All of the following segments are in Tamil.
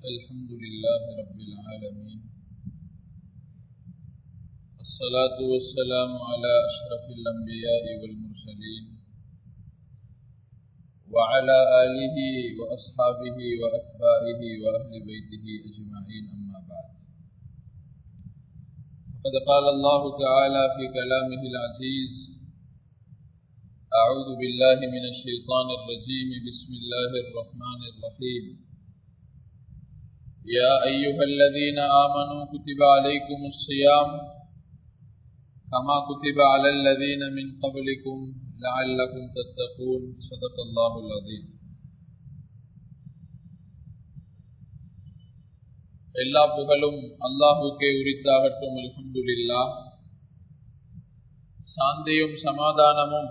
الحمد لله رب العالمين الصلاة والسلام على أشرف الأنبياء والمرسلين وعلى آله وأصحابه وأتباعه وأهل بيته أجمعين أما بعد فقد قال الله تعالى في كلامه العزيز أعوذ بالله من الشيطان الرجيم بسم الله الرحمن الرحيم يا أيها الذين آمنوا كتب عليكم الصيام كما كتب على الذين من قبلكم لعلكم تتقون صدق الله العظيم எல்லா புகழும் அல்லாஹுக்கே உரித்தாகட்டும் அல்ஹம்துலில்லா சாந்தியும் சமாதானமும்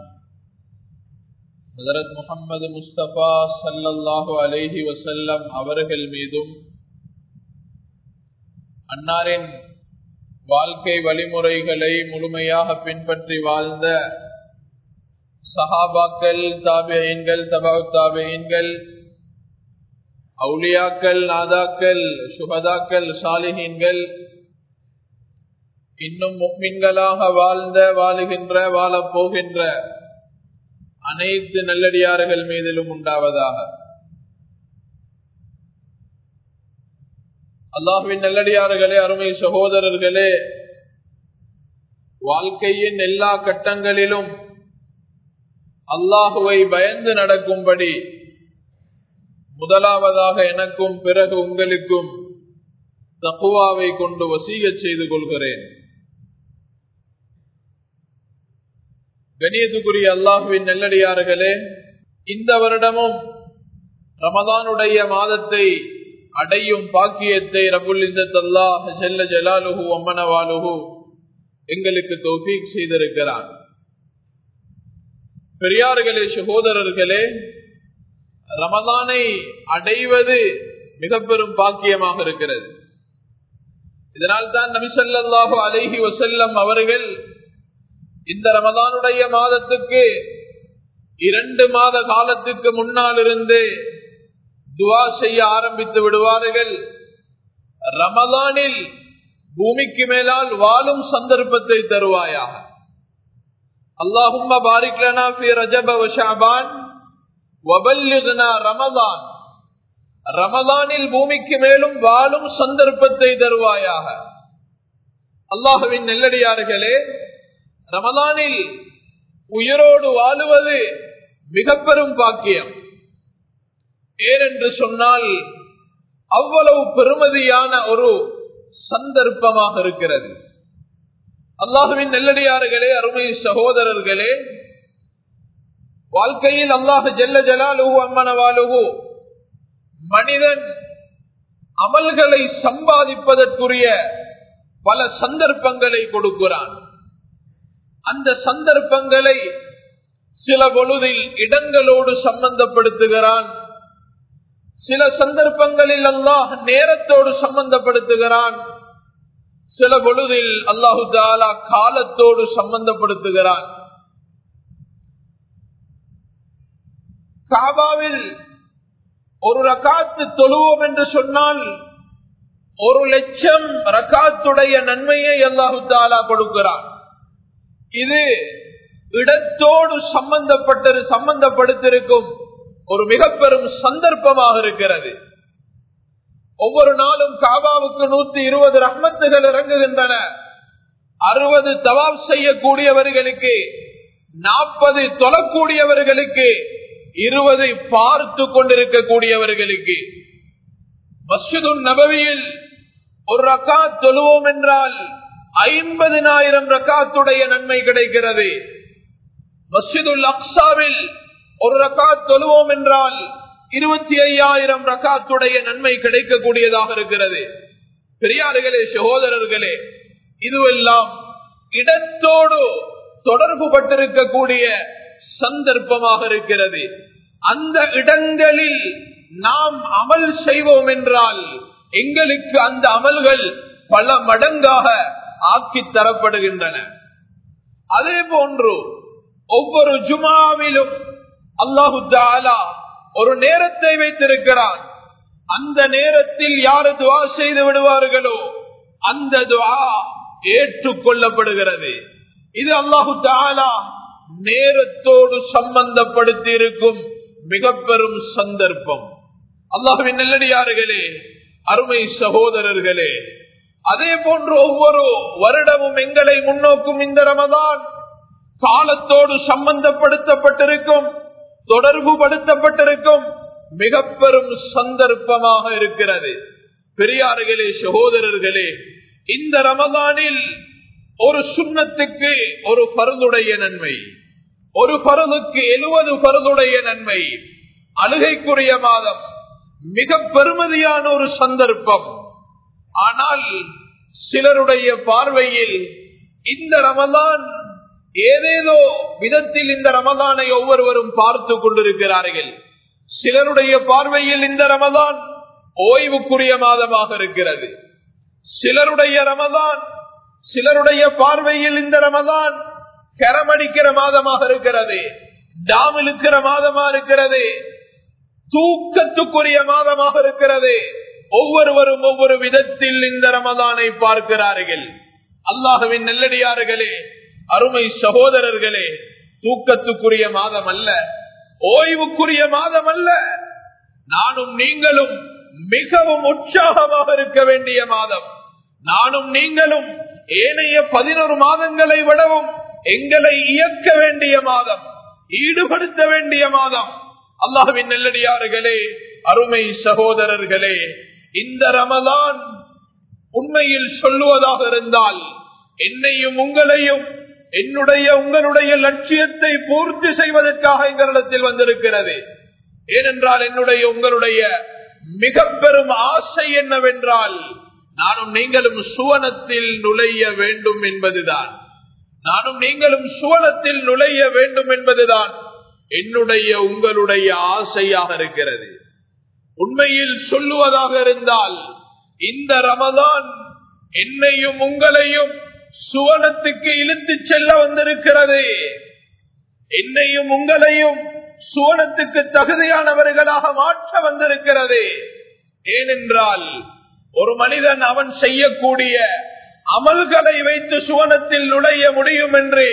ஹதரத் முகமது முஸ்தபா சல்லல்லாஹு அலைஹி வசல்லம் அவர்கள் மீதும் அன்னாரின் வாழ்க்கை வழிமுறைகளை முழுமையாக பின்பற்றி வாழ்ந்த சஹாபாக்கள் தாபியன்கள் தபா தாபியன்கள் அவுளியாக்கள் நாதாக்கள் சுகதாக்கள் சாலிஹீன்கள் இன்னும் முக்மின்களாக வாழ்ந்த வாழுகின்ற வாழப் போகின்ற அனைத்து நல்லடியார்கள் மீதிலும் உண்டாவதாக அல்லாஹுவின் நல்லடியார்களே அருமை சகோதரர்களே வாழ்க்கையின் எல்லா கட்டங்களிலும் அல்லாஹுவை பயந்து நடக்கும்படி முதலாவதாக எனக்கும் பிறகு உங்களுக்கும் தக்குவாவை கொண்டு வசீக செய்து கொள்கிறேன் கணியத்துக்குரிய அல்லாஹுவின் நெல்லடியார்களே இந்த வருடமும் ரமதானுடைய மாதத்தை அடையும் பாக்கியத்தை ரபுல் இசத் அல்லாஹ் செல்ல ஜலாலுகு அம்மனவாலுகு எங்களுக்கு தோஃபீக் செய்திருக்கிறான் பெரியார்களே சகோதரர்களே ரமதானை அடைவது மிக பெரும் பாக்கியமாக இருக்கிறது இதனால் தான் நபிசல்லாஹு அலைஹி வசல்லம் அவர்கள் இந்த ரமதானுடைய மாதத்துக்கு இரண்டு மாத காலத்துக்கு முன்னால் இருந்து துவா செய்ய ஆரம்பித்து விடுவார்கள் ரமதானில் பூமிக்கு மேலால் வாழும் சந்தர்ப்பத்தை தருவாயாக அல்லாஹும் பாரிக்லனா ஃபி ரஜப வஷாபான் வபல்லிகுனா ரமதான் ரமதானில் பூமிக்கு மேலும் வாழும் சந்தர்ப்பத்தை தருவாயாக அல்லாஹுவின் நெல்லடியார்களே ரமதானில் உயிரோடு வாழுவது மிக பெரும் பாக்கியம் ஏனென்று சொன்னால் அவ்வளவு பெருமதியான ஒரு சந்தர்ப்பமாக இருக்கிறது அல்லாஹுவின் நெல்லடியார்களே அருமை சகோதரர்களே வாழ்க்கையில் அல்லாஹு ஜெல்ல ஜலாலுகு அம்மனவாலுகு மனிதன் அமல்களை சம்பாதிப்பதற்குரிய பல சந்தர்ப்பங்களை கொடுக்கிறான் அந்த சந்தர்ப்பங்களை சில பொழுதில் இடங்களோடு சம்பந்தப்படுத்துகிறான் சில சந்தர்ப்பங்களில் அல்லாஹ் நேரத்தோடு சம்பந்தப்படுத்துகிறான் சில பொழுதில் அல்லாஹு தாலா காலத்தோடு சம்பந்தப்படுத்துகிறான் காபாவில் ஒரு ரகாத்து தொழுவோம் என்று சொன்னால் ஒரு லட்சம் ரகாத்துடைய நன்மையை அல்லாஹு தாலா கொடுக்கிறான் இது இடத்தோடு சம்பந்தப்பட்டது சம்பந்தப்படுத்திருக்கும் ஒரு மிக பெரும் சந்தர்ப்பமாக இருக்கிறது ஒவ்வொரு நாளும் காபாவுக்கு நூத்தி இருபது ரஹ்மத்துகள் இறங்குகின்றன அறுபது தவாப் செய்யக்கூடியவர்களுக்கு நாற்பது தொழக்கூடியவர்களுக்கு இருபதை பார்த்து கொண்டிருக்கக்கூடியவர்களுக்கு மஸ்ஜிது நபவியில் ஒரு ரக்கா தொழுவோம் என்றால் ஐம்பதினாயிரம் ரக்காத்துடைய நன்மை கிடைக்கிறது மஸ்ஜிதுல் அக்சாவில் ஒரு ரக்காத் தொழுவோம் என்றால் இருபத்தி ஐயாயிரம் ரக்காத்துடைய நன்மை கிடைக்கக்கூடியதாக இருக்கிறது பெரியார்களே சகோதரர்களே இதுவெல்லாம் இடத்தோடு தொடர்பு பட்டிருக்கக்கூடிய சந்தர்ப்பமாக இருக்கிறது அந்த இடங்களில் நாம் அமல் செய்வோம் என்றால் எங்களுக்கு அந்த அமல்கள் பல மடங்காக ஆக்கி தரப்படுகின்றன அதே போன்று ஒவ்வொரு ஜுமாவிலும் அல்லாஹு தாலா ஒரு நேரத்தை வைத்திருக்கிறான் அந்த நேரத்தில் யாரு துவா செய்து விடுவார்களோ அந்த துவா ஏற்றுக்கொள்ளப்படுகிறது இது அல்லாஹு தாலா நேரத்தோடு சம்பந்தப்படுத்தி இருக்கும் மிக பெரும் சந்தர்ப்பம் அல்லாஹுவின் நெல்லடியார்களே அருமை சகோதரர்களே அதே போன்று ஒவ்வொரு வருடமும் எங்களை முன்னோக்கும் இந்த ரமதான் காலத்தோடு சம்பந்தப்படுத்தப்பட்டிருக்கும் தொடர்பு படுத்தப்பட்டிருக்கும் மிக பெரும் சந்தர்ப்பமாக இருக்கிறது பெரியார்களே சகோதரர்களே இந்த ரமதானில் ஒரு சுண்ணத்துக்கு ஒரு பருதுடைய நன்மை ஒரு பருதுக்கு எழுபது பருதுடைய நன்மை அழுகைக்குரிய மாதம் மிக பெருமதியான ஒரு சந்தர்ப்பம் ஆனால் சிலருடைய பார்வையில் இந்த ரமதான் ஏதேதோ விதத்தில் இந்த ரமதானை ஒவ்வொருவரும் பார்த்து கொண்டிருக்கிறார்கள் சிலருடைய பார்வையில் இந்த ரமதான் ஓய்வுக்குரிய மாதமாக இருக்கிறது சிலருடைய ரமதான் சிலருடைய பார்வையில் இந்த ரமதான் கரமடிக்கிற மாதமாக இருக்கிறது டாம் இழுக்கிற மாதமா இருக்கிறது தூக்கத்துக்குரிய மாதமாக இருக்கிறது ஒவ்வொருவரும் ஒவ்வொரு விதத்தில் இந்த ரமதானை பார்க்கிறார்கள் அல்லாஹுவின் நெல்லடியார்களே அருமை சகோதரர்களே தூக்கத்துக்குரிய மாதம் அல்ல ஓய்வுக்குரிய மாதம் அல்ல நானும் நீங்களும் மிகவும் உற்சாகமாக இருக்க வேண்டிய மாதம் நானும் நீங்களும் ஏனைய பதினொரு மாதங்களை விடவும் எங்களை இயக்க வேண்டிய மாதம் ஈடுபடுத்த வேண்டிய மாதம் அல்லாஹுவின் நெல்லடியார்களே அருமை சகோதரர்களே இந்த ரமதான் உண்மையில் சொல்லுவதாக இருந்தால் என்னையும் உங்களையும் என்னுடைய உங்களுடைய லட்சியத்தை பூர்த்தி செய்வதற்காக எங்களிடத்தில் வந்திருக்கிறது ஏனென்றால் என்னுடைய உங்களுடைய மிக பெரும் ஆசை என்னவென்றால் நானும் நீங்களும் சுவனத்தில் நுழைய வேண்டும் என்பதுதான் நானும் நீங்களும் சுவனத்தில் நுழைய வேண்டும் என்பதுதான் என்னுடைய உங்களுடைய ஆசையாக இருக்கிறது உண்மையில் சொல்லுவதாக இருந்தால் இந்த ரமதான் என்னையும் உங்களையும் சுவனத்துக்கு இழுத்து செல்ல வந்திருக்கிறது என்னையும் உங்களையும் சுவனத்துக்கு தகுதியானவர்களாக மாற்ற வந்திருக்கிறது ஏனென்றால் ஒரு மனிதன் அவன் செய்யக்கூடிய அமல்களை வைத்து சுவனத்தில் நுழைய முடியும் என்று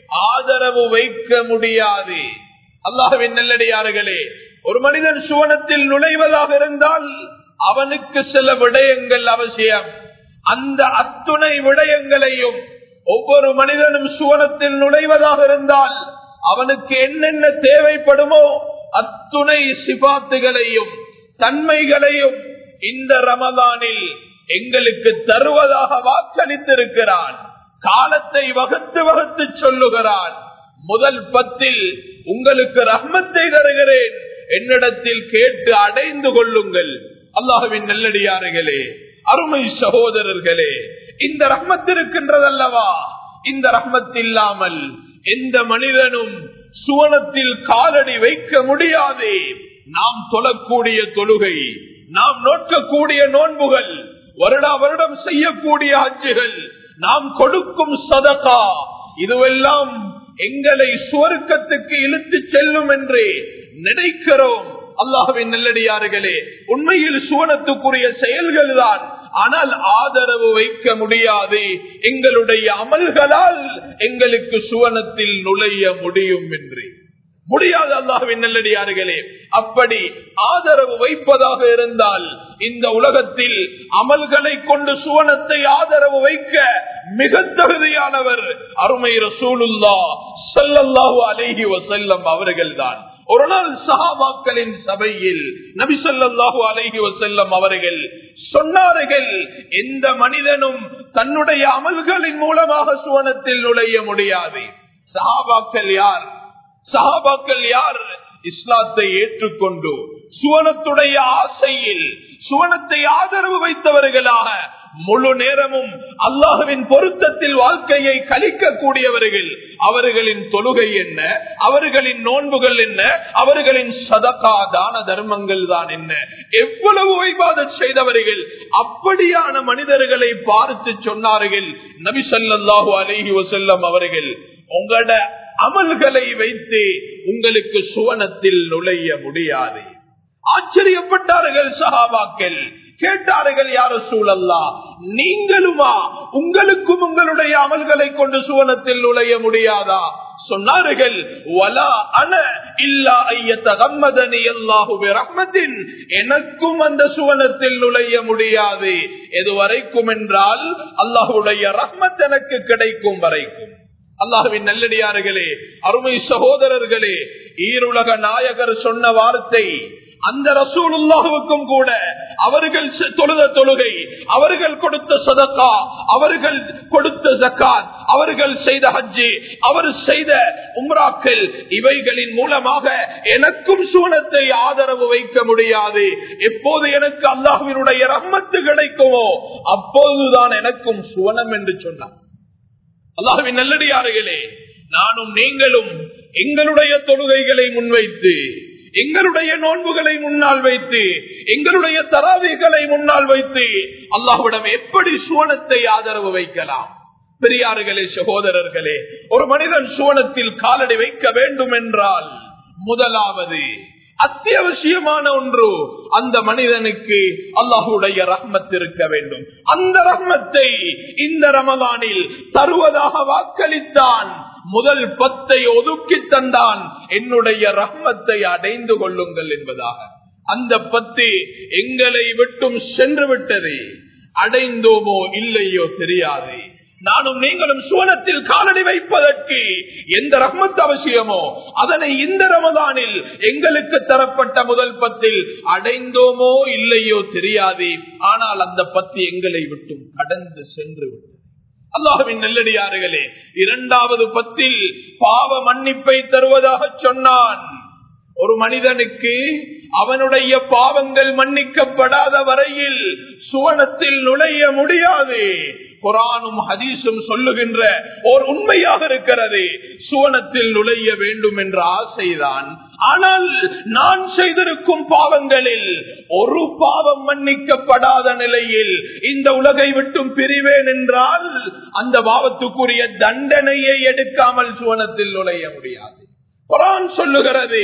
ஆதரவு வைக்க முடியாது அல்லாஹுவின் நெல்லடியார்களே ஒரு மனிதன் சுவனத்தில் நுழைவதாக இருந்தால் அவனுக்கு சில விடயங்கள் அவசியம் அந்த அத்துணை விடயங்களையும் ஒவ்வொரு மனிதனும் சுவனத்தில் நுழைவதாக இருந்தால் அவனுக்கு என்னென்ன தேவைப்படுமோ அத்துணை சிபாத்துகளையும் தன்மைகளையும் இந்த ரமதானில் எங்களுக்கு தருவதாக வாக்களித்திருக்கிறான் காலத்தை வகுத்து வகுத்து சொல்லுகிறான் முதல் பத்தில் உங்களுக்கு ரஹ்மத்தை தருகிறேன் என்னிடத்தில் கேட்டு அடைந்து கொள்ளுங்கள் அல்லாஹுவின் நெல்லடியார்களே அருமை சகோதரர்களே இந்த ரஹ்மத் இருக்கின்றதல்லவா இந்த ரஹ்மத் இல்லாமல் எந்த மனிதனும் சுவனத்தில் காலடி வைக்க முடியாது நாம் தொழக்கூடிய தொழுகை நாம் நோக்கக்கூடிய நோன்புகள் வருடா வருடம் செய்யக்கூடிய அஞ்சுகள் நாம் கொடுக்கும் சதகா இதுவெல்லாம் எங்களை சுவர்க்கத்துக்கு இழுத்து செல்லும் என்று நினைக்கிறோம் அல்லாஹுவின் நல்லடியார்களே உண்மையில் சுவனத்துக்குரிய செயல்கள் தான் ஆனால் ஆதரவு வைக்க முடியாது எங்களுடைய அமல்களால் எங்களுக்கு சுவனத்தில் நுழைய முடியும் என்று முடியாது அல்லாஹுவின் நல்லடியார்களே அப்படி ஆதரவு வைப்பதாக இருந்தால் இந்த உலகத்தில் அமல்களை கொண்டு சுவனத்தை ஆதரவு வைக்க மிக தகுதியானவர் அருமை ரசூலுல்லா சல்லல்லாஹு அலைஹி வசல்லம் அவர்கள்தான் ஒரு நாள் சஹாபாக்களின் சபையில் நபி சொல்லாஹு அலைஹி வசல்லம் அவர்கள் சொன்னார்கள் எந்த மனிதனும் தன்னுடைய அமல்களின் மூலமாக சுவனத்தில் நுழைய முடியாது சஹாபாக்கள் யார் சஹாபாக்கள் யார் இஸ்லாத்தை ஏற்றுக்கொண்டு சுவனத்துடைய ஆசையில் சுவனத்தை ஆதரவு வைத்தவர்களாக முழு நேரமும் அல்லாஹுவின் பொருத்தத்தில் வாழ்க்கையை கழிக்கக்கூடியவர்கள் அவர்களின் தொழுகை என்ன அவர்களின் நோன்புகள் என்ன அவர்களின் சதகா தான தர்மங்கள் தான் என்ன எவ்வளவு வைபாத செய்தவர்கள் அப்படியான மனிதர்களை பார்த்து சொன்னார்கள் நபி சொல்லாஹு அலஹி வசல்லம் அவர்கள் உங்களோட அமல்களை வைத்து உங்களுக்கு சுவனத்தில் நுழைய முடியாது ஆச்சரியப்பட்டார்கள் சஹாபாக்கள் கேட்டார்கள் யார சூழல்லா நீங்களுமா உங்களுக்கும் உங்களுடைய அமல்களை கொண்டு சுவனத்தில் நுழைய முடியாதா சொன்னார்கள் வலா அன இல்லா ஐயத்த கம்மதனி அல்லாஹு ரஹ்மத்தின் எனக்கும் அந்த சுவனத்தில் நுழைய முடியாது எது வரைக்கும் என்றால் அல்லாஹுடைய ரஹ்மத் எனக்கு கிடைக்கும் வரைக்கும் அல்லாஹுவின் நல்லடியார்களே அருமை சகோதரர்களே ஈருலக நாயகர் சொன்ன வார்த்தை அந்த ரசூலுல்லாஹுக்கும் கூட அவர்கள் தொழுத தொழுகை அவர்கள் கொடுத்த சதக்கா அவர்கள் கொடுத்த ஜக்காத் அவர்கள் செய்த ஹஜ்ஜி அவர் செய்த உம்ராக்கள் இவைகளின் மூலமாக எனக்கும் சூனத்தை ஆதரவு வைக்க முடியாது எப்போது எனக்கு அல்லாஹுவினுடைய ரம்மத்து கிடைக்குமோ அப்போதுதான் எனக்கும் சுவனம் என்று சொன்னார் அல்லாஹுவின் நல்லடியார்களே நானும் நீங்களும் எங்களுடைய தொழுகைகளை முன்வைத்து எங்களுடைய நோன்புகளை முன்னால் வைத்து எங்களுடைய தராவிகளை முன்னால் வைத்து அல்லாஹ்விடம் எப்படி சுவனத்தை ஆதரவு வைக்கலாம் பெரியார்களே சகோதரர்களே ஒரு மனிதன் சுவனத்தில் காலடி வைக்க வேண்டும் என்றால் முதலாவது அத்தியாவசியமான ஒன்று அந்த மனிதனுக்கு அல்லாஹுடைய ரஹ்மத் இருக்க வேண்டும் அந்த ரஹ்மத்தை இந்த ரமதானில் தருவதாக வாக்களித்தான் முதல் பத்தை ஒதுக்கி தந்தான் என்னுடைய ரஹ்மத்தை அடைந்து கொள்ளுங்கள் என்பதாக அந்த பத்து எங்களை விட்டும் சென்று விட்டது அடைந்தோமோ இல்லையோ தெரியாது நானும் நீங்களும் சுவனத்தில் காலடி வைப்பதற்கு எந்த ரஹ்மத் அவசியமோ அதனை இந்த ரமதானில் எங்களுக்கு தரப்பட்ட முதல் பத்தில் அடைந்தோமோ இல்லையோ தெரியாது ஆனால் அந்த பத்தி எங்களை விட்டும் கடந்து சென்று விட்டது அல்லாஹுவின் நெல்லடியார்களே இரண்டாவது பத்தில் பாவ மன்னிப்பை தருவதாக சொன்னான் ஒரு மனிதனுக்கு அவனுடைய பாவங்கள் மன்னிக்கப்படாத வரையில் சுவனத்தில் நுழைய முடியாது குரானும் ஹதீஸும் சொல்லுகின்ற ஓர் உண்மையாக இருக்கிறது சுவனத்தில் நுழைய வேண்டும் என்ற ஆசைதான் ஆனால் நான் செய்திருக்கும் பாவங்களில் ஒரு பாவம் மன்னிக்கப்படாத நிலையில் இந்த உலகை விட்டும் பிரிவேன் என்றால் அந்த பாவத்துக்குரிய தண்டனையை எடுக்காமல் சுவனத்தில் நுழைய முடியாது குரான் சொல்லுகிறது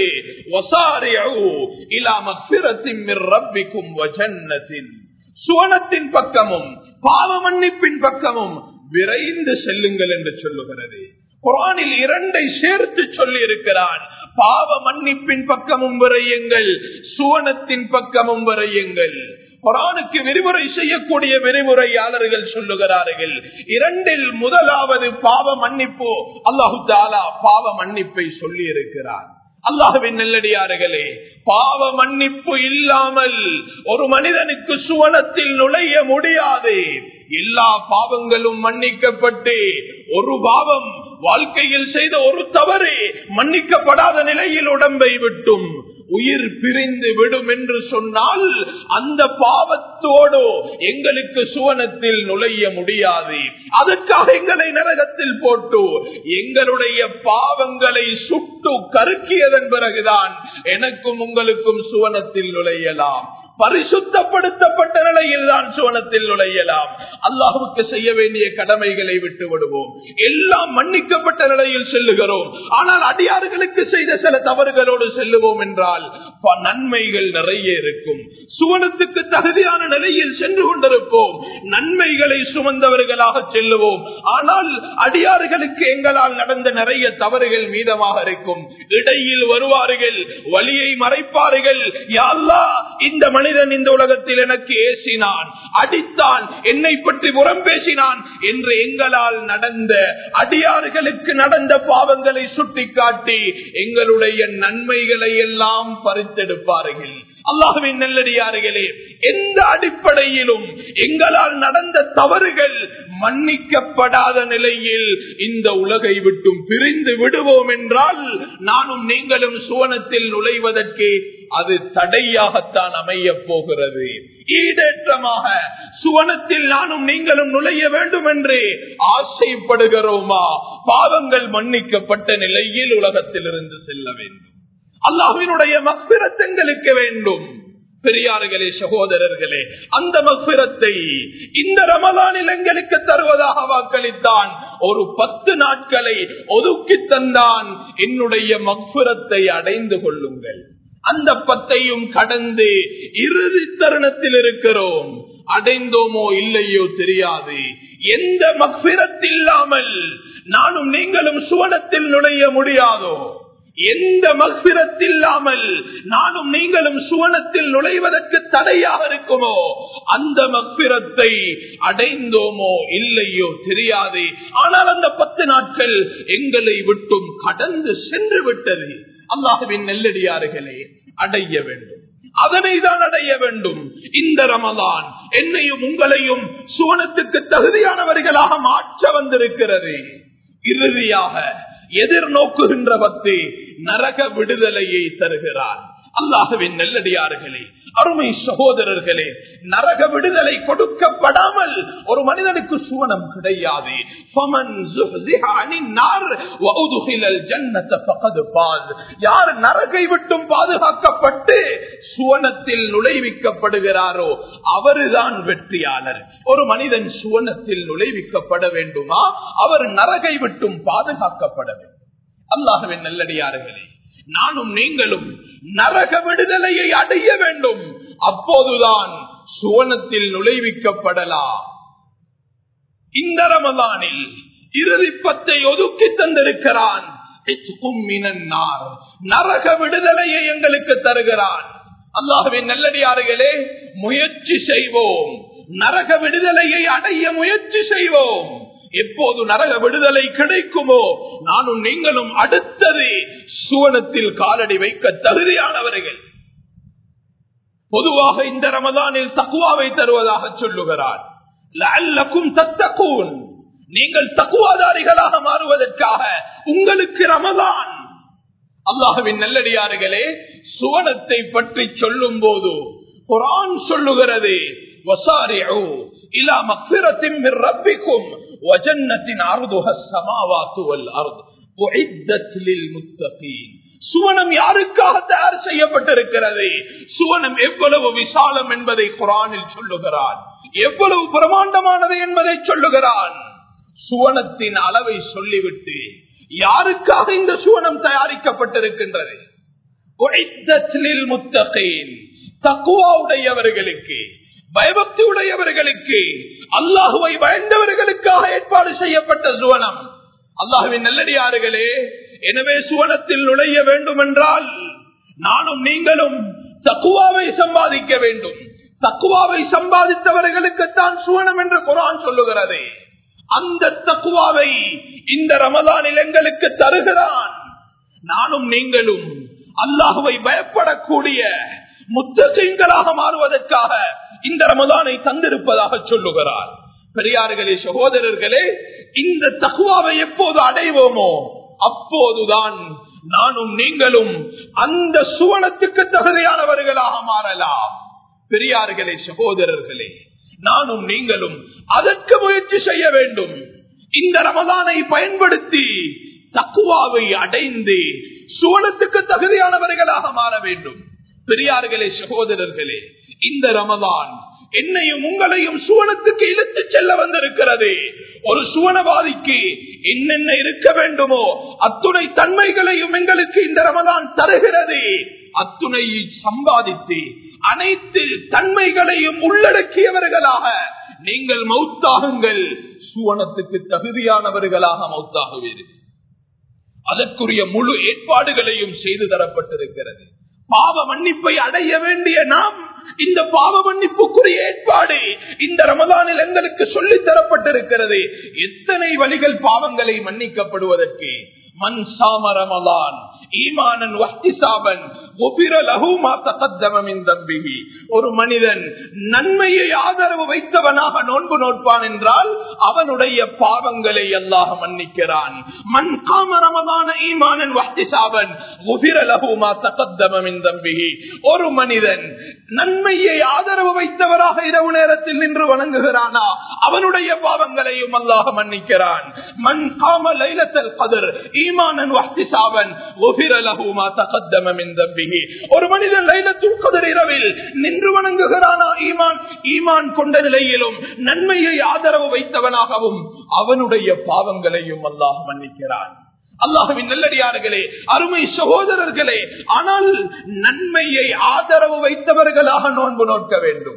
சுவனத்தின் பக்கமும் பாவ மன்னிப்பின் பக்கமும் விரைந்து செல்லுங்கள் என்று சொல்லுகிறது குரானில் இரண்டை சேர்த்து சொல்லி இருக்கிறான் பாவ மன்னிப்பின் பக்கமும் விரையுங்கள் சுவனத்தின் பக்கமும் விரையுங்கள் குரானுக்கு விரிவுரை செய்யக்கூடிய விரிவுரையாளர்கள் சொல்லுகிறார்கள் இரண்டில் முதலாவது பாவ மன்னிப்பு அல்லாஹு தாலா பாவ மன்னிப்பை சொல்லி இருக்கிறார் அல்லாஹுவின் நெல்லடியார்களே பாவ மன்னிப்பு இல்லாமல் ஒரு மனிதனுக்கு சுவனத்தில் நுழைய முடியாது எல்லா பாவங்களும் மன்னிக்கப்பட்டு ஒரு பாவம் வாழ்க்கையில் செய்த ஒரு தவறு மன்னிக்கப்படாத நிலையில் உடம்பை விட்டும் உயிர் பிரிந்து விடும் என்று சொன்னால் அந்த பாவத்தோடு எங்களுக்கு சுவனத்தில் நுழைய முடியாது அதற்காக எங்களை நரகத்தில் போட்டு எங்களுடைய பாவங்களை சுட்டு கருக்கியதன் பிறகுதான் எனக்கும் உங்களுக்கும் சுவனத்தில் நுழையலாம் பரிசுத்தப்படுத்தப்பட்ட நிலையில் தான் சுவனத்தில் நுழையலாம் அல்லாஹுக்கு செய்ய வேண்டிய கடமைகளை விட்டு விடுவோம் எல்லாம் மன்னிக்கப்பட்ட நிலையில் செல்லுகிறோம் ஆனால் அடியார்களுக்கு செய்த சில தவறுகளோடு செல்லுவோம் என்றால் நன்மைகள் நிறைய இருக்கும் சுவனத்துக்கு தகுதியான நிலையில் சென்று கொண்டிருப்போம் நன்மைகளை சுமந்தவர்களாக செல்லுவோம் ஆனால் அடியார்களுக்கு எங்களால் நடந்த நிறைய தவறுகள் மீதமாக இருக்கும் இடையில் வருவார்கள் வழியை மறைப்பார்கள் யாழ்லா இந்த மனிதன் இந்த உலகத்தில் எனக்கு ஏசினான் அடித்தான் என்னை பற்றி புறம் பேசினான் என்று எங்களால் நடந்த அடியார்களுக்கு நடந்த பாவங்களை சுட்டிக்காட்டி எங்களுடைய நன்மைகளை எல்லாம் பறித்தெடுப்பார்கள் அல்லாஹுவின் நெல்லடியார்களே எந்த அடிப்படையிலும் எங்களால் நடந்த தவறுகள் மன்னிக்கப்படாத நிலையில் இந்த உலகை விட்டும் பிரிந்து விடுவோம் என்றால் நானும் நீங்களும் சுவனத்தில் நுழைவதற்கு அது தடையாகத்தான் அமைய போகிறது ஈடேற்றமாக சுவனத்தில் நானும் நீங்களும் நுழைய வேண்டும் என்று ஆசைப்படுகிறோமா பாவங்கள் மன்னிக்கப்பட்ட நிலையில் உலகத்திலிருந்து செல்ல வேண்டும் அல்லாஹினுடைய மக்பிரத்தங்களுக்கு வேண்டும் பெரியார்களே சகோதரர்களே அந்த மக்பிரத்தை இந்த ரமதானில் எங்களுக்கு தருவதாக வாக்களித்தான் ஒரு பத்து நாட்களை ஒதுக்கி தந்தான் என்னுடைய மக்பிரத்தை அடைந்து கொள்ளுங்கள் அந்த பத்தையும் கடந்து இறுதி தருணத்தில் இருக்கிறோம் அடைந்தோமோ இல்லையோ தெரியாது எந்த மக்பிரத் இல்லாமல் நானும் நீங்களும் சுவனத்தில் நுழைய முடியாதோ எந்த மக்பிரத் இல்லாமல் நானும் நீங்களும் சுவனத்தில் நுழைவதற்கு தடையாக இருக்குமோ அந்த மக்பிரத்தை அடைந்தோமோ இல்லையோ தெரியாது ஆனால் அந்த பத்து நாட்கள் எங்களை விட்டும் கடந்து சென்று விட்டது அல்லாஹுவின் நெல்லடியார்களே அடைய வேண்டும் அதனை தான் அடைய வேண்டும் இந்த ரமதான் என்னையும் உங்களையும் சுவனத்துக்கு தகுதியானவர்களாக மாற்ற வந்திருக்கிறது இறுதியாக எதிர்நோக்குகின்ற பக்தி நரக விடுதலையை தருகிறார் அல்லாஹுவின் நெல்லடியார்களே அருமை சகோதரர்களே நரக விடுதலை கொடுக்கப்படாமல் ஒரு மனிதனுக்கு சுவனம் கிடையாது யார் நரகை விட்டும் பாதுகாக்கப்பட்டு சுவனத்தில் நுழைவிக்கப்படுகிறாரோ அவருதான் வெற்றியாளர் ஒரு மனிதன் சுவனத்தில் நுழைவிக்கப்பட வேண்டுமா அவர் நரகை விட்டும் பாதுகாக்கப்பட வேண்டும் அல்லாஹுவின் நல்லடியார்களே நானும் நீங்களும் நரக விடுதலையை அடைய வேண்டும் அப்போதுதான் சுவனத்தில் நுழைவிக்கப்படலாம் இந்த ரமதானில் இறுதிப்பத்தை ஒதுக்கி தந்திருக்கிறான் நரக விடுதலையை எங்களுக்கு தருகிறான் அல்லாஹுவின் நல்லடியார்களே முயற்சி செய்வோம் நரக விடுதலையை அடைய முயற்சி செய்வோம் எப்போது நரக விடுதலை கிடைக்குமோ நானும் நீங்களும் அடுத்தது சுவனத்தில் காலடி வைக்க தகுதியானவர்கள் பொதுவாக இந்த ரமதானில் தக்குவாவை தருவதாக சொல்லுகிறார் தத்தக்கூன் நீங்கள் தக்குவாதாரிகளாக மாறுவதற்காக உங்களுக்கு ரமதான் அல்லாஹுவின் நல்லடியார்களே சுவனத்தை பற்றி சொல்லும் போது குரான் சொல்லுகிறது ரப்பிக்கும் சுவனம் யாருக்காக தயார் செய்யப்பட்டிருக்கிறது சுவனம் எவ்வளவு விசாலம் என்பதை குரானில் சொல்லுகிறான் எவ்வளவு பிரமாண்டமானது என்பதை சொல்லுகிறான் சுவனத்தின் அளவை சொல்லிவிட்டு யாருக்காக இந்த சுவனம் தயாரிக்கப்பட்டிருக்கின்றது தக்குவா உடையவர்களுக்கு பயபக்தி உடையவர்களுக்கு அல்லாஹுவை பயந்தவர்களுக்காக ஏற்பாடு செய்யப்பட்ட சுவனம் அல்லாஹுவின் நல்லடியார்களே எனவே சுவனத்தில் நுழைய வேண்டும் என்றால் நானும் நீங்களும் தக்குவாவை சம்பாதிக்க வேண்டும் தக்குவாவை சம்பாதித்தவர்களுக்குத்தான் சுவனம் என்று குரான் சொல்லுகிறது அந்த தக்குவாவை இந்த ரமதானில் எங்களுக்கு தருகிறான் நானும் நீங்களும் அல்லாஹுவை பயப்படக்கூடிய முத்தகங்களாக மாறுவதற்காக இந்த ரமதானை தந்திருப்பதாக சொல்லுகிறார் பெரியார்களே சகோதரர்களே இந்த தகுவாவை எப்போது அடைவோமோ அப்போதுதான் நானும் நீங்களும் அந்த சுவனத்துக்கு தகுதியானவர்களாக மாறலாம் பெரியார்களே சகோதரர்களே நானும் நீங்களும் அதற்கு முயற்சி செய்ய வேண்டும் இந்த ரமதானை பயன்படுத்தி தக்குவாவை அடைந்து சுவனத்துக்கு தகுதியானவர்களாக மாற வேண்டும் பெரியார்களே சகோதரர்களே இந்த ரமதான் என்னையும் உங்களையும் சுவனத்துக்கு இழுத்து செல்ல வந்திருக்கிறது ஒரு சுவனவாதிக்கு என்னென்ன இருக்க வேண்டுமோ அத்துணை தன்மைகளையும் எங்களுக்கு இந்த ரமதான் தருகிறது அத்துணை சம்பாதித்து அனைத்து தன்மைகளையும் உள்ளடக்கியவர்களாக நீங்கள் மௌத்தாகுங்கள் சுவனத்துக்கு தகுதியானவர்களாக மௌத்தாகுவீர்கள் அதற்குரிய முழு ஏற்பாடுகளையும் செய்து தரப்பட்டிருக்கிறது பாவ மன்னிப்பை அடைய வேண்டிய நாம் இந்த பாவ மன்னிப்புக்குரிய ஏற்பாடு இந்த ரமதானில் எங்களுக்கு சொல்லித் தரப்பட்டிருக்கிறது எத்தனை வழிகள் பாவங்களை மன்னிக்கப்படுவதற்கு மண் சாம ரமலான் ஈமானன் வஹ்திசாபன் ஒரு மனிதன் நன்மையை ஆதரவு வைத்தவனாக நோன்பு நோட்பான் என்றால் அவனுடைய பாவங்களை அல்லாஹ் மன்னிக்கிறான் மண் காம ரமதான ஈமானன் வஹ்திசாபன் ஒரு மனிதன் நன்மையை ஆதரவு வைத்தவராக இரவு நேரத்தில் நின்று வணங்குகிறானா அவனுடைய பாவங்களையும் அல்லாஹ் மன்னிக்கிறான் மண் காம லைலத்தல் கதிர் ஈமானன் வஹ்திசாபன் ஒரு மனிதன் லைலத்துல் கதிர் இரவில் நின்று வணங்குகிறானா ஈமான் ஈமான் கொண்ட நிலையிலும் நன்மையை ஆதரவு வைத்தவனாகவும் அவனுடைய பாவங்களையும் அல்லாஹ் மன்னிக்கிறான் அல்லாஹுவின் நல்லடியார்களே அருமை சகோதரர்களே ஆனால் நன்மையை ஆதரவு வைத்தவர்களாக நோன்பு நோக்க வேண்டும்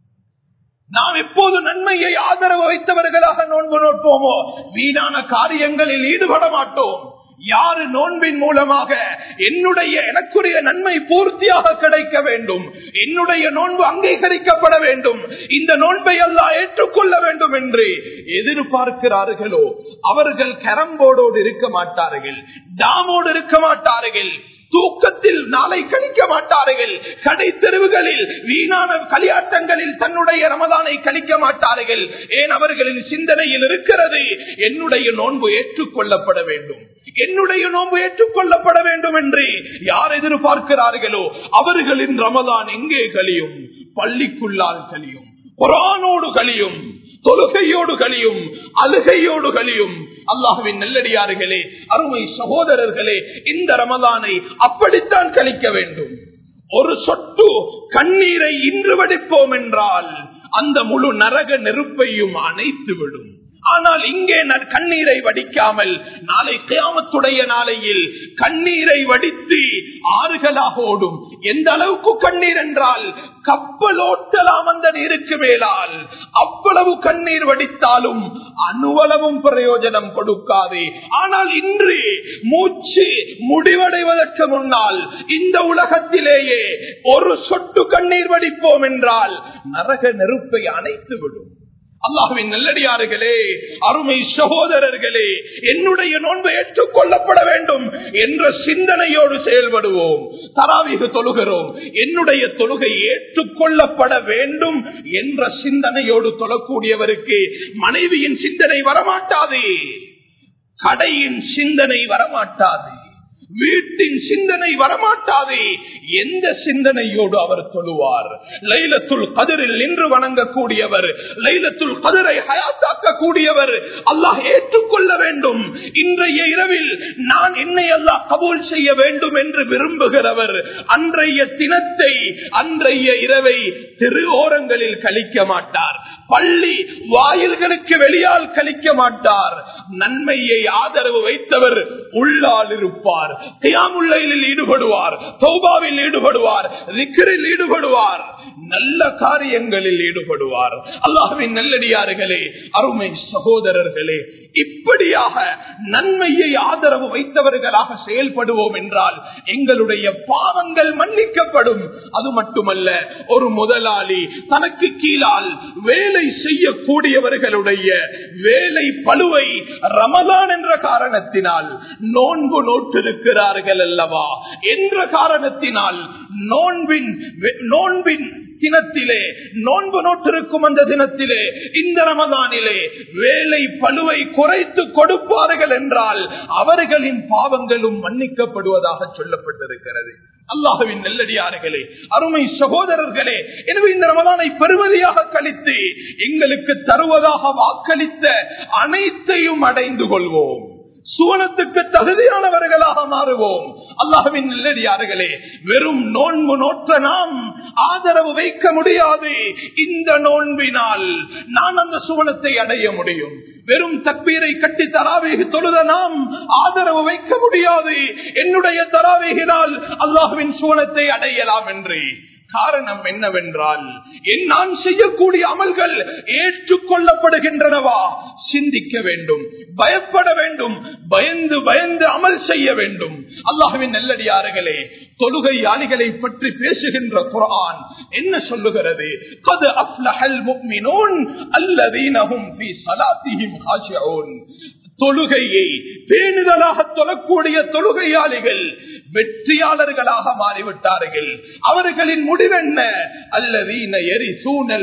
நாம் எப்போது நன்மையை ஆதரவு வைத்தவர்களாக நோன்பு நோட்போமோ வீணான காரியங்களில் ஈடுபட மாட்டோம் யாரு நோன்பின் மூலமாக என்னுடைய எனக்குரிய நன்மை பூர்த்தியாக கிடைக்க வேண்டும் என்னுடைய நோன்பு அங்கீகரிக்கப்பட வேண்டும் இந்த நோன்பை எல்லாம் ஏற்றுக்கொள்ள வேண்டும் என்று எதிர்பார்க்கிறார்களோ அவர்கள் கரம்போடோடு இருக்க மாட்டார்கள் டாமோடு இருக்க மாட்டார்கள் தூக்கத்தில் நாளை கழிக்க மாட்டார்கள் கடை தெருவுகளில் வீணான களியாட்டங்களில் தன்னுடைய ரமதானை கழிக்க மாட்டார்கள் ஏன் அவர்களின் சிந்தனையில் இருக்கிறது என்னுடைய நோன்பு ஏற்றுக்கொள்ளப்பட வேண்டும் என்னுடைய நோன்பு ஏற்றுக்கொள்ளப்பட வேண்டும் என்று யார் எதிர்பார்க்கிறார்களோ அவர்களின் ரமதான் எங்கே கழியும் பள்ளிக்குள்ளால் கழியும் குரானோடு கழியும் தொழுகையோடு கழியும் அழுகையோடு கழியும் அல்லாஹுவின் நெல்லடியார்களே அருமை சகோதரர்களே இந்த ரமதானை அப்படித்தான் கழிக்க வேண்டும் ஒரு சொட்டு கண்ணீரை இன்று வடிப்போம் என்றால் அந்த முழு நரக நெருப்பையும் அணைத்து விடும் ஆனால் இங்கே கண்ணீரை வடிக்காமல் நாளை கியாமத்துடைய நாளையில் கண்ணீரை வடித்து ஆறுகளாக ஓடும் எந்த அளவுக்கு கண்ணீர் என்றால் கப்பல் ஓட்டலாம் அந்த நீருக்கு மேலால் அவ்வளவு கண்ணீர் வடித்தாலும் அணுவளவும் பிரயோஜனம் கொடுக்காது ஆனால் இன்று மூச்சு முடிவடைவதற்கு முன்னால் இந்த உலகத்திலேயே ஒரு சொட்டு கண்ணீர் வடிப்போம் என்றால் நரக நெருப்பை அணைத்து விடும் அல்லாஹுவின் நல்லடியார்களே அருமை சகோதரர்களே என்னுடைய நோன்பு ஏற்றுக்கொள்ளப்பட வேண்டும் என்ற சிந்தனையோடு செயல்படுவோம் தராவிகு தொழுகிறோம் என்னுடைய தொழுகை ஏற்றுக்கொள்ளப்பட வேண்டும் என்ற சிந்தனையோடு தொழக்கூடியவருக்கு மனைவியின் சிந்தனை வரமாட்டாது கடையின் சிந்தனை வரமாட்டாது வீட்டின் சிந்தனை வரமாட்டாது எந்த சிந்தனையோடு அவர் தொழுவார் லைலத்துள் கதிரில் நின்று வணங்கக்கூடியவர் லைலத்துள் கதிரை ஹயாத்தாக்க கூடியவர் அல்லாஹ் ஏற்றுக்கொள்ள வேண்டும் இன்றைய இரவில் நான் என்னை அல்லாஹ் கபூல் செய்ய வேண்டும் என்று விரும்புகிறவர் அன்றைய தினத்தை அன்றைய இரவை திரு ஓரங்களில் கழிக்க மாட்டார் பள்ளி வாயில்களுக்கு வெளியால் கழிக்க மாட்டார் நன்மையை ஆதரவு வைத்தவர் உள்ளால் இருப்பார் தியாமுல்லையில் ஈடுபடுவார் தௌபாவில் ஈடுபடுவார் ரிக்கரில் ஈடுபடுவார் நல்ல காரியங்களில் ஈடுபடுவார் அல்லாஹுவின் நல்லடியார்களே அருமை சகோதரர்களே இப்படியாக நன்மையை ஆதரவு வைத்தவர்களாக செயல்படுவோம் என்றால் எங்களுடைய பாவங்கள் மன்னிக்கப்படும் அது மட்டுமல்ல ஒரு முதலாளி தனக்கு கீழால் வேலை செய்யக்கூடியவர்களுடைய வேலை பழுவை ரமதான் என்ற காரணத்தினால் நோன்பு நோட்டிருக்கிறார்கள் அல்லவா என்ற காரணத்தினால் நோன்பின் நோன்பின் தினத்திலே நோன்பு நோட்டிருக்கும் அந்த தினத்திலே இந்த ரமதானிலே வேலை பழுவை குறைத்து கொடுப்பார்கள் என்றால் அவர்களின் பாவங்களும் மன்னிக்கப்படுவதாக சொல்லப்பட்டிருக்கிறது அல்லாஹுவின் நெல்லடியார்களே அருமை சகோதரர்களே எனவே இந்த ரமதானை பெருமதியாக கழித்து எங்களுக்கு தருவதாக வாக்களித்த அனைத்தையும் அடைந்து கொள்வோம் சுவனத்துக்கு தகுதியானவர்களாக மாறுவோம் அல்லாஹுவின் நல்லடியார்களே வெறும் நோன்பு நோற்ற நாம் ஆதரவு வைக்க முடியாது இந்த நோன்பினால் நான் அந்த சுவனத்தை அடைய முடியும் வெறும் தப்பீரை கட்டி தராவேகு தொழுத நாம் ஆதரவு வைக்க முடியாது என்னுடைய தராவேகினால் அல்லாஹுவின் சுவனத்தை அடையலாம் என்று காரணம் என்னவென்றால் நான் செய்யக்கூடிய அமல்கள் ஏற்றுக்கொள்ளப்படுகின்றனவா சிந்திக்க வேண்டும் பயப்பட வேண்டும் பயந்து பயந்து அமல் செய்ய வேண்டும் அல்லாஹுவின் நல்லடியார்களே தொழுகையாளிகளை பற்றி பேசுகின்ற குரான் என்ன சொல்லுகிறது கது அஃப்லஹல் முக்மினூன் அல்லதீனஹும் ஃபீ ஸலாத்திஹிம் ஹாஷிஊன் தொழுகையை பேணுதலாக தொழக்கூடிய தொழுகையாளிகள் வெற்றியாளர்களாக மாறிவிட்டார்கள் அவர்களின் முடிவென்ன அல்லதீன எரி சூனல்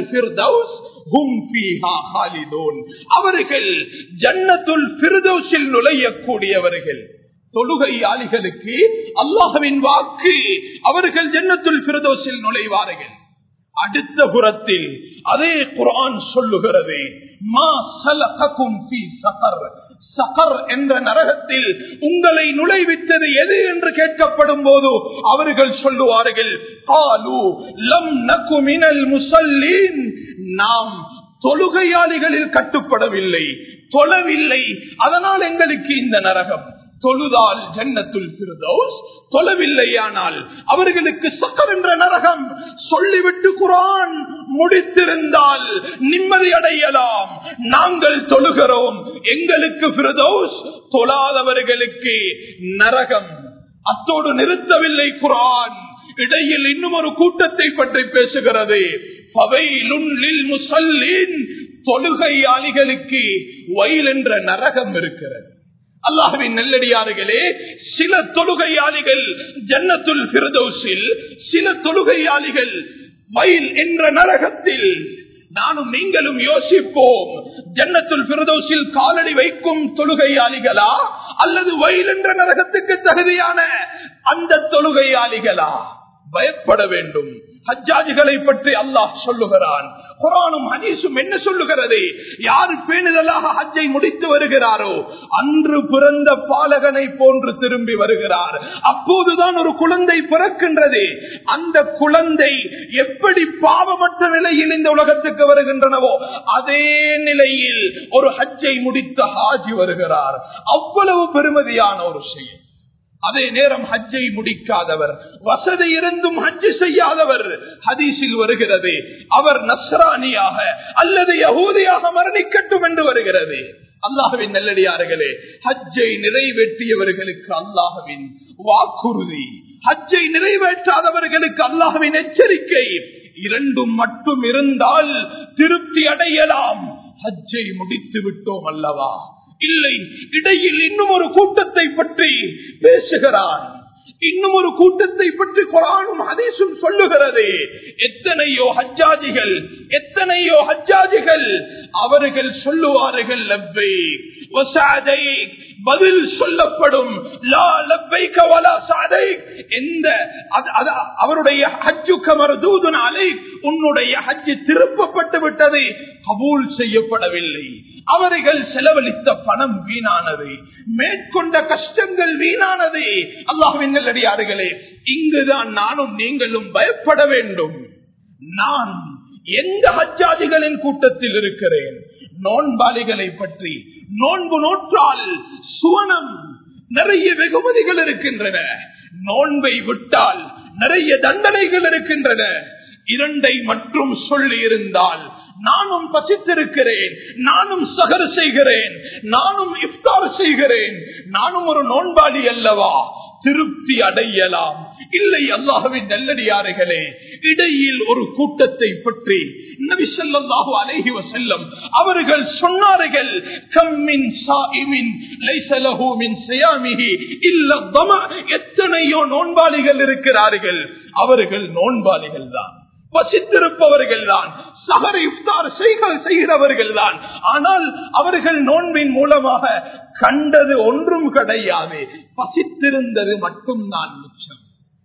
அவர்கள் ஜன்னத்துல் பிரதோஷில் நுழையக்கூடியவர்கள் தொழுகையாளிகளுக்கு அல்லாஹவின் வாக்கு அவர்கள் ஜன்னத்துல் பிரதோஷில் நுழைவார்கள் அடுத்த புறத்தில் அதே குரான் சொல்லுகிறது மா சலகக்கும் ஃபீ சகர் சகர் என்ற நரகத்தில் உங்களை நுழைவித்தது எது என்று கேட்கப்படும் போது அவர்கள் சொல்லுவார்கள் காலு லம் நக்கு மினல் முசல்லீன் நாம் தொழுகையாளிகளில் கட்டுப்படவில்லை தொழவில்லை அதனால் எங்களுக்கு இந்த நரகம் தொழுதால் ஜன்னத்துல் பிரதோஸ் தொழவில்லையானால் அவர்களுக்கு சக்கர் என்ற நரகம் சொல்லிவிட்டு குரான் முடித்திருந்தால் நிம்மதி அடையலாம் நாங்கள் தொழுகிறோம் எங்களுக்கு பிரதோஸ் தொழாதவர்களுக்கு நரகம் அத்தோடு நிறுத்தவில்லை குரான் இடையில் இன்னும் ஒரு கூட்டத்தை பற்றி பேசுகிறது தொழுகையாளிகளுக்கு வயல் என்ற நரகம் இருக்கிறது அல்லாஹுவின் நெல்லடியார்களே சில தொழுகையாளிகள் ஜன்னத்துல் பிரதோசில் சில தொழுகையாளிகள் வயல் என்ற நரகத்தில் நானும் நீங்களும் யோசிப்போம் ஜன்னத்துல் பிரதோசில் காலடி வைக்கும் தொழுகையாளிகளா அல்லது வயல் என்ற நரகத்துக்கு தகுதியான அந்த தொழுகையாளிகளா பயப்பட வேண்டும் ஹஜ்ஜாஜிகளை பற்றி அல்லாஹ் சொல்லுகிறான் குரானும் ஹதீஸும் என்ன சொல்லுகிறது யார் பேணுதலாக ஹஜ்ஜை முடித்து வருகிறாரோ அன்று பிறந்த பாலகனை போன்று திரும்பி வருகிறார் அப்போதுதான் ஒரு குழந்தை பிறக்கின்றது அந்த குழந்தை எப்படி பாவமற்ற நிலையில் இந்த உலகத்துக்கு வருகின்றனவோ அதே நிலையில் ஒரு ஹஜ்ஜை முடித்த ஹாஜி வருகிறார் அவ்வளவு பெருமதியான ஒரு செயல் அதே நேரம் ஹஜ்ஜை முடிக்காதவர் வசதி இருந்தும் ஹஜ்ஜு செய்யாதவர் ஹதீஸில் வருகிறது அவர் நஸ்ரானியாக அல்லது யகூதியாக மரணிக்கட்டும் என்று வருகிறது அல்லாஹுவின் நல்லடியார்களே ஹஜ்ஜை நிறைவேற்றியவர்களுக்கு அல்லாஹுவின் வாக்குறுதி ஹஜ்ஜை நிறைவேற்றாதவர்களுக்கு அல்லாஹுவின் எச்சரிக்கை இரண்டும் மட்டும் இருந்தால் திருப்தி அடையலாம் ஹஜ்ஜை முடித்து விட்டோம் அல்லவா இல்லை இடையில் இன்னும் ஒரு கூட்டத்தை பற்றி பேசுகிறான் இன்னும் ஒரு கூட்டத்தை பற்றி குரானும் ஹதீசும் சொல்லுகிறது எத்தனையோ ஹஜ்ஜாஜிகள் எத்தனையோ ஹஜ்ஜாஜிகள் அவர்கள் சொல்லுவார்கள் லப்பை பதில் சொல்லப்படும் எந்த அவருடைய ஹஜ்ஜு கமர்தூதுன் அலை உன்னுடைய ஹஜ்ஜு திருப்பப்பட்டு விட்டது கபூல் செய்யப்படவில்லை அவர்கள் செலவழித்த பணம் வீணானது மேற்கொண்ட கஷ்டங்கள் வீணானது அல்லாஹின் நல்லடியார்களே இங்குதான் நானும் நீங்களும் பயப்பட வேண்டும் நான் எந்த ஹஜ்ஜாதிகளின் கூட்டத்தில் இருக்கிறேன் நோன்பாளிகளை பற்றி நோன்பு நோற்றால் சுவனம் நிறைய வெகுமதிகள் இருக்கின்றன நோன்பை விட்டால் நிறைய தண்டனைகள் இருக்கின்றன இரண்டை மட்டும் சொல்லி இருந்தால் நானும் பசித்திருக்கிறேன் நானும் சகர் செய்கிறேன் நானும் இஃப்தார் செய்கிறேன் நானும் ஒரு நோன்பாளி அல்லவா திருப்தி அடையலாம் இல்லை அல்லாஹுவின் நல்லடியார்களே இடையில் ஒரு கூட்டத்தை பற்றி நபி ஸல்லல்லாஹு அலைஹி வஸல்லம் அவர்கள் சொன்னார்கள் கம்மின் சாயிமின் லைஸ லஹு மின் சியாமிஹி இல்ல தம எத்தனையோ நோன்பாளிகள் இருக்கிறார்கள் அவர்கள் நோன்பாளிகள் தான் பசித்திருப்பவர்கள் தான் சகர இஃப்தார் செய்கிறவர்கள் தான் ஆனால் அவர்கள் நோன்பின் மூலமாக கண்டது ஒன்றும் கிடையாது பசித்திருந்தது மட்டும்தான் மிச்சம்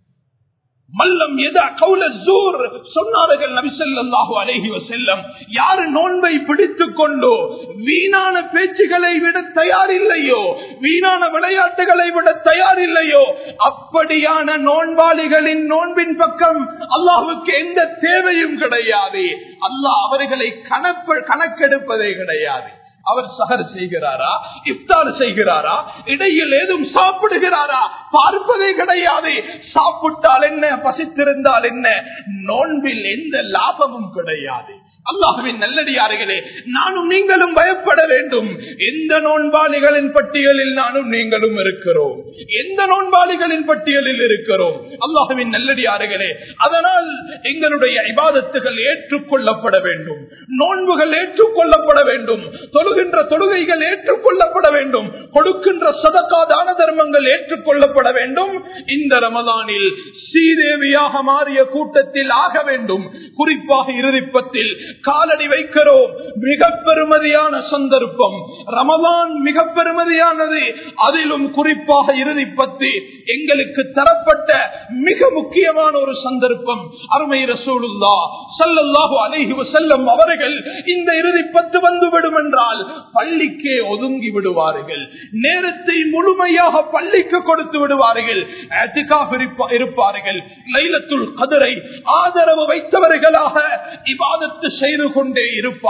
மல்லம் எதா கவுல ஜூர் சொன்னார்கள் நபிசல்லாஹு அழகி செல்லம் யாரு நோன்பை பிடித்துக் கொண்டோ வீணான பேச்சுகளை விட தயார் இல்லையோ வீணான விளையாட்டுகளை விட தயார் இல்லையோ அப்படியான நோன்பாளிகளின் நோன்பின் பக்கம் அல்லாஹுக்கு எந்த தேவையும் கிடையாது அல்லாஹ் அவர்களை கணப்பு கணக்கெடுப்பதே கிடையாது அவர் சகர் செய்கிறாரா இஃப்தார் செய்கிறாரா இடையில் ஏதும் சாப்பிடுகிறாரா பார்ப்பதே கிடையாது சாப்பிட்டால் என்ன பசித்திருந்தால் என்ன நோன்பில் எந்த லாபமும் கிடையாது அல்லாஹுவின் நல்லடியார்களே நானும் நீங்களும் பயப்பட வேண்டும் எந்த நோன்பாளிகளின் பட்டியலில் நானும் நீங்களும் இருக்கிறோம் எந்த நோன்பாளிகளின் பட்டியலில் இருக்கிறோம் அல்லாஹுவின் நல்லடியார்களே அதனால் எங்களுடைய இபாதத்துகள் ஏற்றுக்கொள்ளப்பட வேண்டும் நோன்புகள் ஏற்றுக்கொள்ளப்பட வேண்டும் தொழுகின்ற தொழுகைகள் ஏற்றுக்கொள்ளப்பட வேண்டும் கொடுக்கின்ற சதக்கா தான தர்மங்கள் ஏற்றுக்கொள்ளப்பட வேண்டும் இந்த ரமதானில் ஸ்ரீதேவியாக மாறிய கூட்டத்தில் ஆக வேண்டும் குறிப்பாக இறுதிப்பத்தில் காலடி வைக்கிறோம் மிக பெருமதியான சந்தர்ப்பம் ரமதான் மிக பெருமதியானது அதிலும் குறிப்பாக இறுதிப்பத்து எங்களுக்கு தரப்பட்ட மிக முக்கியமான ஒரு சந்தர்ப்பம் அருமை ரசூலுல்லா சல்லல்லாஹு அலைஹி வஸல்லம் அவர்கள் இந்த இறுதிப்பத்து வந்துவிடும் என்றால் பள்ளிக்கே ஒதுங்கி விடுவார்கள் நேரத்தை முழுமையாக பள்ளிக்கு கொடுத்து விடுவார்கள் இருப்பார்கள் லைலத்துல் கதிரை ஆதரவு வைத்தவர்களாக இபாதத்து செய்து கொண்டே இருப்பார்கள்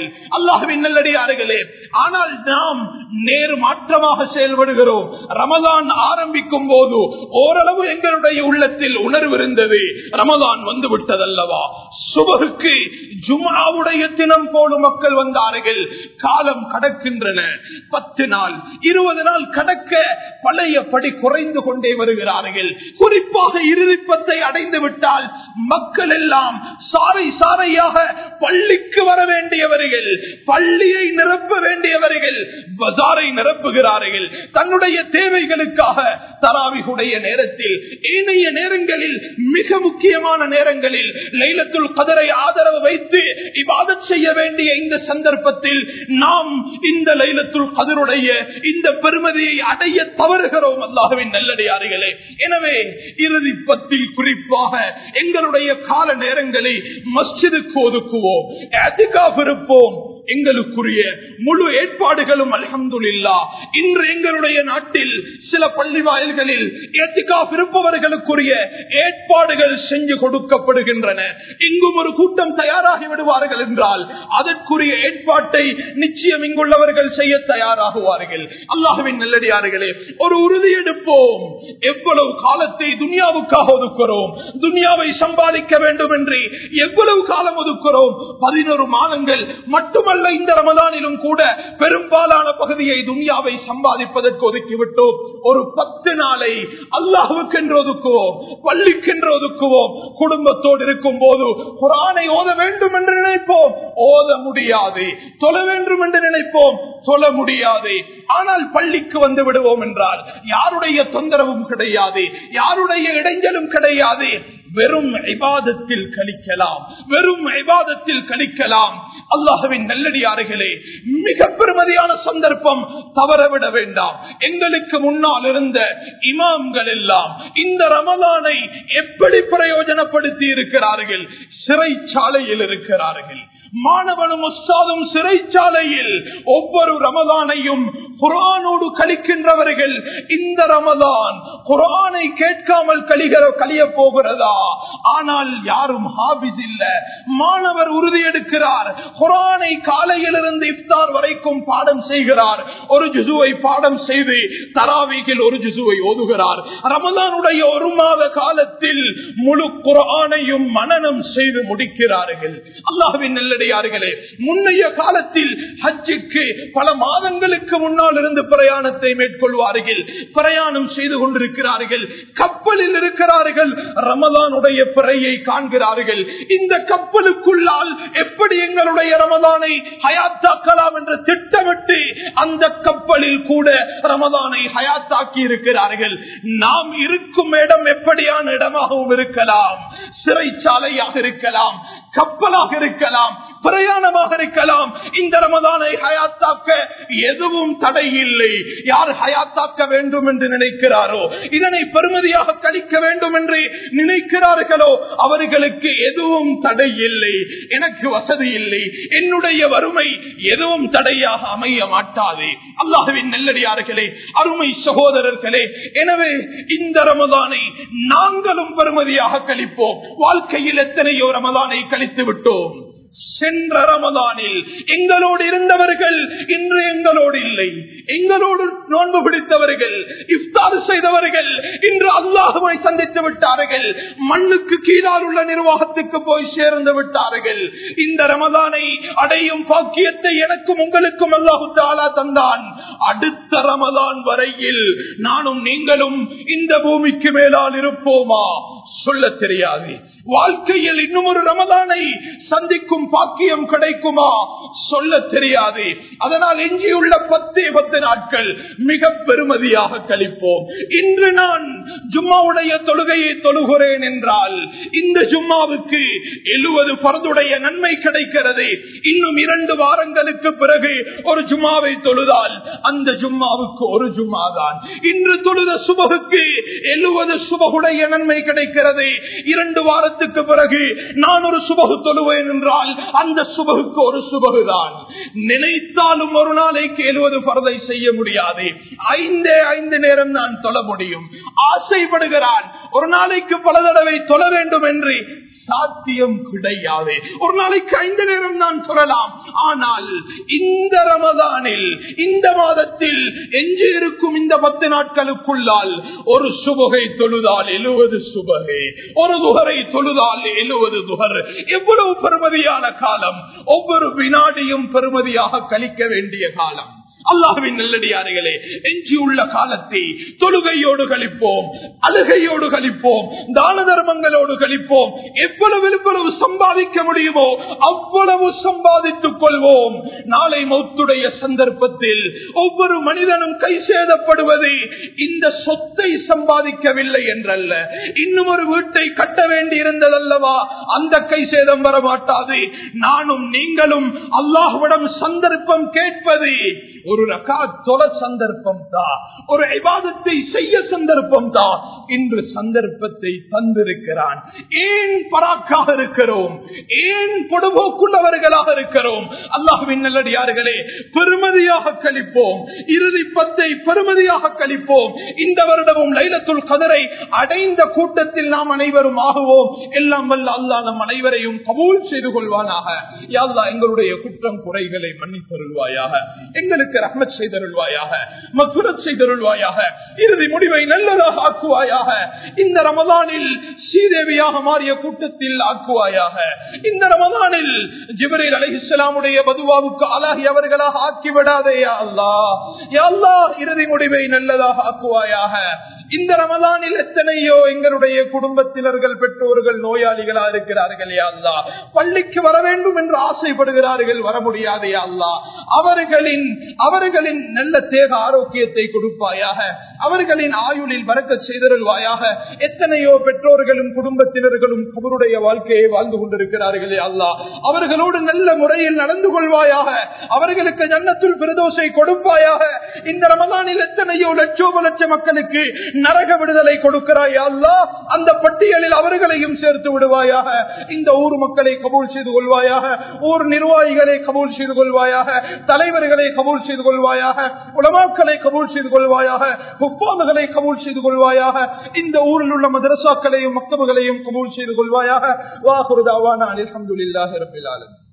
அல்லாஹுவின் நல்லடியார்களே ஆனால் நாம் நேர் மாற்றமாக செயல்படுகிறோம் ரமதான் ஆரம்பிக்கும் போது ஓரளவு எங்களுடைய உள்ளத்தில் உணர்வு இருந்தது ரமதான் வந்து விட்டதல்லவா சுபகுக்கு ஜுமாவுடைய தினம் போலும் மக்கள் வந்தார்கள் காலம் கடக்கின்றன பத்து நாள் இருபது நாள் கடக்க பழையபடி குறைந்து கொண்டே வருகிறார்கள் குறிப்பாக இறுதிப்பத்தை அடைந்து விட்டால் மக்கள் எல்லாம் சாறை சாறையாக பள்ளிக்கு வர வேண்டியவர்கள் பள்ளியை நிரப்ப வேண்டியவர்கள் பஜாரை நிரப்புகிறார்கள் தன்னுடைய தேவைகளுக்காக தராவிகுடைய நேரத்தில் ஏனைய நேரங்களில் மிக முக்கியமான நேரங்களில் லைலத்துல் கதரை ஆதரவு வைத்து இவாதத் செய்ய வேண்டிய இந்த சந்தர்ப்பத்தில் நாம் இந்த லைலத்துல் கதருடைய இந்த பெருமதியை அடைய தவறுகிறோம் அல்லாஹுவின் நல்லடியார்களே எனவே இறுதி பத்தில் குறிப்பாக எங்களுடைய கால நேரங்களை மஸ்ஜிதுக்கு ஒதுக்குவோம் இருப்போம் எங்களுக்குரிய முழு ஏற்பாடுகளும் அலமதுல்லா இன்று எங்களுடைய நாட்டில் சில பள்ளி வாயில்களில் இருப்பவர்களுக்குரிய ஏற்பாடுகள் செஞ்சு கொடுக்கப்படுகின்றன இங்கும் ஒரு கூட்டம் தயாராகி விடுவார்கள் என்றால் அதற்குரிய ஏற்பாட்டை நிச்சயம் இங்குள்ளவர்கள் செய்ய தயாராகுவார்கள் அல்லாஹுவின் நல்லடியார்களே ஒரு உறுதி எடுப்போம் எவ்வளவு காலத்தை துனியாவுக்காக ஒதுக்குறோம் துனியாவை சம்பாதிக்க வேண்டும் என்று எவ்வளவு காலம் ஒதுக்குறோம் பதினோரு மாதங்கள் மட்டுமல்ல இந்த ரமதானிலும் கூட பெரும்பாலான பகுதியை துனியாவை சம்பாதிப்பதற்கு ஒதுக்கிவிட்டோம் ஒரு பத்து நாளை அல்லாஹுக்கு என்று ஒதுக்குவோம் பள்ளிக்கு என்று ஒதுக்குவோம் குடும்பத்தோடு இருக்கும் போது குரானை ஓத வேண்டும் என்று நினைப்போம் ஓத முடியாது தொழ வேண்டும் என்று நினைப்போம் தொழ முடியாது ஆனால் பள்ளிக்கு வந்து விடுவோம் என்றால் யாருடைய தொந்தரவும் கிடையாது யாருடைய இடைஞ்சலும் கிடையாது வெறும் ஐபாதத்தில் கழிக்கலாம் வெறும் ஐபாதத்தில் கழிக்கலாம் அல்லாஹுவின் நல்லடியார்களே மிக பெருமதியான சந்தர்ப்பம் தவறவிட வேண்டாம் எங்களுக்கு முன்னால் இருந்த இமாம்கள் எல்லாம் இந்த ரமலானை எப்படி பிரயோஜனப்படுத்தி இருக்கிறார்கள் சிறைச்சாலையில் இருக்கிறார்கள் மாணவனும் உஸ்தாதும் சிறைச்சாலையில் ஒவ்வொரு ரமதானையும் குரானோடு கழிக்கின்றவர்கள் இந்த ரமதான் குரானை கேட்காமல் கழிகிற கழிய போகிறதா ஆனால் யாரும் ஹாபிஸ் இல்ல மாணவர் உறுதி எடுக்கிறார் குரானை காலையிலிருந்து இஃப்தார் வரைக்கும் பாடம் செய்கிறார் ஒரு ஜுசுவை பாடம் செய்து தராவிகில் ஒரு ஜுசுவை ஓதுகிறார் ரமதானுடைய ஒரு மாத காலத்தில் முழு குரானையும் மனநம் செய்து முடிக்கிறார்கள் அல்லாஹின் நல்லடியார்களே முன்னைய காலத்தில் ஹஜ்ஜுக்கு பல மாதங்களுக்கு முன்னால் இருந்து பிரயாணத்தை மேற்கொள்வார்கள் பிரயாணம் செய்து கொண்டிருக்கிறார்கள் கப்பலில் இருக்கிறார்கள் ரமதானுடைய பிறையை காண்கிறார்கள் இந்த கப்பலுக்குள்ளால் எப்படி எங்களுடைய ரமதானை ஹயாத்தாக்கலாம் என்று திட்டமிட்டு அந்த கப்பலில் கூட ரமதானை ஹயாத்தாக்கி இருக்கிறார்கள் நாம் இருக்கும் இடம் எப்படியான இடமாகவும் இருக்கலாம் சிறைச்சாலையாக இருக்கலாம் கப்பலாக இருக்கலாம் பிரயாணமாக இருக்கலாம் இந்த ரமதானை ஹயாத்தாக்க எதுவும் தடை இல்லை யார் ஹயாத்தாக்க வேண்டும் என்று நினைக்கிறாரோ இதனை பெருமதியாக கழிக்க வேண்டும் என்று நினைக்கிறார்களோ அவர்களுக்கு எதுவும் தடை இல்லை எனக்கு வசதி இல்லை என்னுடைய வறுமை எதுவும் தடையாக அமைய மாட்டாது அல்லாஹுவின் நெல்லடியார்களே அருமை சகோதரர்களே எனவே இந்த ரமதானை நாங்களும் பெருமதியாக கழிப்போம் வாழ்க்கையில் எத்தனையோ ரமதானை கழித்து விட்டோம் சென்ற ரமதானில் எங்களோடு இருந்தவர்கள் இன்று எங்களோடு இல்லை எங்களோடு நோன்பு பிடித்தவர்கள் இஃப்தார் செய்தவர்கள் இன்று அல்லாஹுவை சந்தித்து விட்டார்கள் மண்ணுக்கு கீழால் உள்ள நிர்வாகத்துக்கு போய் சேர்ந்து விட்டார்கள் இந்த ரமதானை அடையும் பாக்கியத்தை எனக்கும் உங்களுக்கும் அல்லாஹு தாலா தந்தான் அடுத்த ரமதான் வரையில் நானும் நீங்களும் இந்த பூமிக்கு மேலால் இருப்போமா சொல்ல தெரியாது வாழ்க்கையில் இன்னும் ஒரு ரமதானை சந்திக்கும் பாக்கியம் கிடைக்குமா சொல்ல தெரியாது அதனால் எஞ்சியுள்ள பத்தே பத்து நாட்கள் மிக பெருமதியாக கழிப்போம் இன்று நான் ஜும்மாவுடைய தொழுகையை தொழுகிறேன் என்றால் இந்த ஜும்மாவுக்கு எழுபது பரதுடைய நன்மை கிடைக்கிறது இன்னும் இரண்டு வாரங்களுக்கு பிறகு ஒரு ஜும்மாவை தொழுதால் அந்த ஜும்மாவுக்கு ஒரு ஜும்மா தான் இன்று தொழுத சுபகுக்கு எழுபது சுபகுடைய நன்மை கிடைக்கிறது இரண்டு வாரத்துக்கு பிறகு நான் ஒரு சுபகு தொழுவேன் என்றால் அந்த சுபகுக்கு ஒரு சுபகுதான் நினைத்தாலும் ஒரு நாளைக்கு எழுவது பரதை செய்ய முடியாது ஐந்தே ஐந்து நேரம் நான் தொழ முடியும் ஆசைப்படுகிறான் ஒரு நாளைக்கு பல தடவை தொழ வேண்டும் என்று சாத்தியம் கிடையாது ஒரு நாளைக்கு ஐந்து நேரம் தான் சொல்லலாம் ஆனால் இந்த ரமதானில் இந்த மாதத்தில் எஞ்சி இருக்கும் இந்த பத்து நாட்களுக்குள்ளால் ஒரு சுபகை தொழுதால் எழுவது சுபகை ஒரு துகரை தொழுதால் எழுவது துகர் எவ்வளவு பெருமதியான காலம் ஒவ்வொரு வினாடியும் பெருமதியாக கழிக்க வேண்டிய காலம் அல்லாஹுவின் நல்லடியார்களே எஞ்சியுள்ள காலத்தை தொழுகையோடு கழிப்போம் அழுகையோடு கழிப்போம் தான தர்மங்களோடு கழிப்போம் எவ்வளவு எவ்வளவு சம்பாதிக்க முடியுமோ அவ்வளவு சம்பாதித்துக் கொள்வோம் நாளை மௌத்துடைய சந்தர்ப்பத்தில் ஒவ்வொரு மனிதனும் கை சேதப்படுவது இந்த சொத்தை சம்பாதிக்கவில்லை என்றல்ல இன்னும் ஒரு வீட்டை கட்ட வேண்டி இருந்ததல்லவா அந்த கை சேதம் வர மாட்டாது நானும் நீங்களும் அல்லாஹுவிடம் சந்தர்ப்பம் கேட்பது ஒரு ரகா தொல சந்தர்ப்பம் தான் ஒரு விவாதத்தை செய்ய சந்தர்ப்பம் தான் இன்று சந்தர்ப்பத்தை தந்திருக்கிறான் ஏன் பராக்காக இருக்கிறோம் ஏன் பொடுபோக்குள்ளவர்களாக இருக்கிறோம் அல்லாஹுவின் நல்லடியார்களே பெருமதியாக கழிப்போம் இறுதி பத்தை பெருமதியாக கழிப்போம் இந்த வருடமும் லைலத்துல் கதரை அடைந்த கூட்டத்தில் நாம் அனைவரும் ஆகுவோம் எல்லாம் வல்ல அல்லாஹ் நம் அனைவரையும் கபூல் செய்து கொள்வானாக யாழ்லா எங்களுடைய குற்றம் குறைகளை மன்னித்தருள்வாயாக எங்களுக்கு ரஹ்மத் செய்தருள்வாயாக மக்குரத் செய்தருள்வாயாக இறுதி முடிவை நல்லதாக ஆக்குவாயாக இந்த ரமதானில் ஸ்ரீதேவியாக மாறிய கூட்டத்தில் ஆக்குவாயாக இந்த ரமதானில் ஜிபரீல் அலிஹிஸ்லாமுடைய பதுவாவுக்கு அழகி அவர்களாக ஆக்கிவிடாதே யா அல்லா யா அல்லா இறுதி முடிவை நல்லதாக ஆக்குவாயாக இந்த ரமதானில் எத்தனையோ எங்களுடைய குடும்பத்தினர்கள் பெற்றோர்கள் நோயாளிகளா இருக்கிறார்கள் யா அல்லா பள்ளிக்கு வர வேண்டும் என்று ஆசைப்படுகிறார்கள் வர முடியாது யா அல்லா அவர்களின் அவர்களின் நல்ல தேக ஆரோக்கியத்தை கொடுப்பாயாக அவர்களின் ஆயுளில் வரக்க செய்தருள்வாயாக எத்தனையோ பெற்றோர்களும் குடும்பத்தினர்களும் அவருடைய வாழ்க்கையை வாழ்ந்து கொண்டிருக்கிறார்கள் யா அல்லா அவர்களோடு நல்ல முறையில் நடந்து கொள்வாயாக அவர்களுக்கு ஜன்னத்துள் பிரதோஷை கொடுப்பாயாக இந்த ரமதானில் எத்தனையோ லட்சோப லட்ச மக்களுக்கு நரக விடுதலை கொடுக்கிறாய் அல்லா அந்த பட்டியலில் அவர்களையும் சேர்த்து விடுவாயாக இந்த ஊர் மக்களை கபூல் செய்து கொள்வாயாக ஊர் நிர்வாகிகளை கபூல் செய்து கொள்வாயாக தலைவர்களை கபூல் செய்து கொள்வாயாக உலமாக்களை கபூல் செய்து கொள்வாயாக முப்பாதுகளை கபூல் செய்து கொள்வாயாக இந்த ஊரில் உள்ள மதரசாக்களையும் மக்தபுகளையும் கபூல் செய்து கொள்வாயாக வாகுருதாவான அலமதுல்லாஹி ரபில் ஆலமீன்